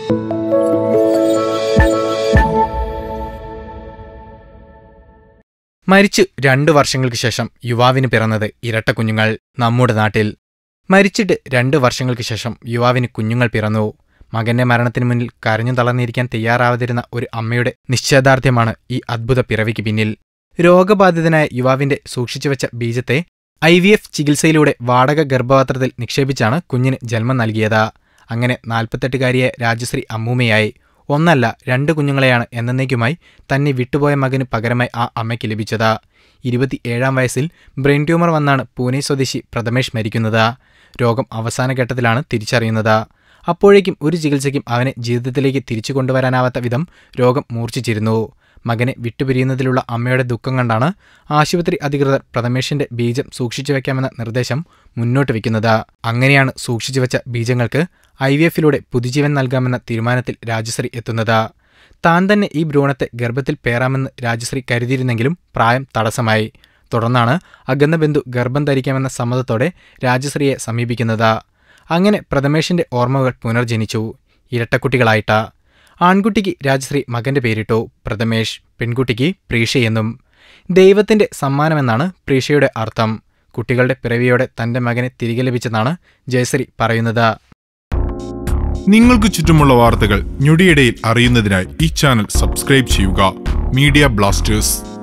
മരിച്ചു രണ്ടു വർഷങ്ങൾക്ക് ശേഷം യുവാവിന് പിറന്നത് ഇരട്ട കുഞ്ഞുങ്ങൾ നമ്മുടെ നാട്ടിൽ മരിച്ചിട്ട് രണ്ട് വർഷങ്ങൾക്ക് ശേഷം യുവാവിന് കുഞ്ഞുങ്ങൾ പിറന്നു മകന്റെ മരണത്തിന് മുന്നിൽ കരഞ്ഞു തളർന്നിരിക്കാൻ തയ്യാറാവാതിരുന്ന ഒരു അമ്മയുടെ നിശ്ചയദാർഢ്യമാണ് ഈ അദ്ഭുത പിറവിക്ക് പിന്നിൽ രോഗബാധിതനായ യുവാവിന്റെ സൂക്ഷിച്ചുവെച്ച ബീജത്തെ ഐ വി എഫ് ചികിത്സയിലൂടെ വാടക ഗർഭപാത്രത്തിൽ നിക്ഷേപിച്ചാണ് കുഞ്ഞിന് ജന്മം നൽകിയത് അങ്ങനെ നാൽപ്പത്തെട്ടുകാരിയായ രാജശ്രീ അമ്മൂമ്മയായി ഒന്നല്ല രണ്ട് കുഞ്ഞുങ്ങളെയാണ് എന്നേക്കുമായി തന്നെ വിട്ടുപോയ മകന് പകരമായി ആ അമ്മയ്ക്ക് ലഭിച്ചത് ഇരുപത്തിയേഴാം വയസ്സിൽ ബ്രെയിൻ ട്യൂമർ വന്നാണ് പൂനെ സ്വദേശി പ്രഥമേഷ് മരിക്കുന്നത് രോഗം അവസാന ഘട്ടത്തിലാണ് തിരിച്ചറിയുന്നത് അപ്പോഴേക്കും ഒരു ചികിത്സയ്ക്കും അവനെ ജീവിതത്തിലേക്ക് തിരിച്ചു കൊണ്ടുവരാനാവാത്ത വിധം രോഗം മൂർച്ഛിച്ചിരുന്നു മകനെ വിട്ടുപിരിയുന്നതിലുള്ള അമ്മയുടെ ദുഃഖം കണ്ടാണ് ആശുപത്രി അധികൃതർ പ്രഥമേഷിന്റെ ബീജം സൂക്ഷിച്ചു വെക്കാമെന്ന നിർദ്ദേശം മുന്നോട്ട് വയ്ക്കുന്നത് അങ്ങനെയാണ് സൂക്ഷിച്ചു വെച്ച ബീജങ്ങൾക്ക് ഐ വി എഫിലൂടെ പുതുജീവൻ നൽകാമെന്ന തീരുമാനത്തിൽ രാജശ്രീ എത്തുന്നത് താൻ തന്നെ ഈ ഭ്രൂണത്തെ ഗർഭത്തിൽ പേറാമെന്ന് രാജശ്രീ കരുതിയിരുന്നെങ്കിലും പ്രായം തടസ്സമായി തുടർന്നാണ് അകന്ന ബന്ധു ഗർഭം ധരിക്കാമെന്ന സമ്മതത്തോടെ രാജശ്രീയെ സമീപിക്കുന്നത് അങ്ങനെ പ്രഥമേഷിന്റെ ഓർമ്മകൾ പുനർജനിച്ചു ഇരട്ടക്കുട്ടികളായിട്ട ആൺകുട്ടിക്ക് രാജശ്രീ മകന്റെ പേരിട്ടു പ്രഥമേഷ് പെൺകുട്ടിക്ക് പ്രീഷയെന്നും ദൈവത്തിന്റെ സമ്മാനമെന്നാണ് പ്രീഷയുടെ അർത്ഥം കുട്ടികളുടെ പിറവിയോടെ തന്റെ മകനെ തിരികെ ലഭിച്ചെന്നാണ് ജയശ്രീ പറയുന്നത് നിങ്ങൾക്ക് ചുറ്റുമുള്ള വാർത്തകൾ ഞൊടിയിടയിൽ അറിയുന്നതിനായി ഈ ചാനൽ സബ്സ്ക്രൈബ് ചെയ്യുക മീഡിയ ബ്ലാസ്റ്റേഴ്സ്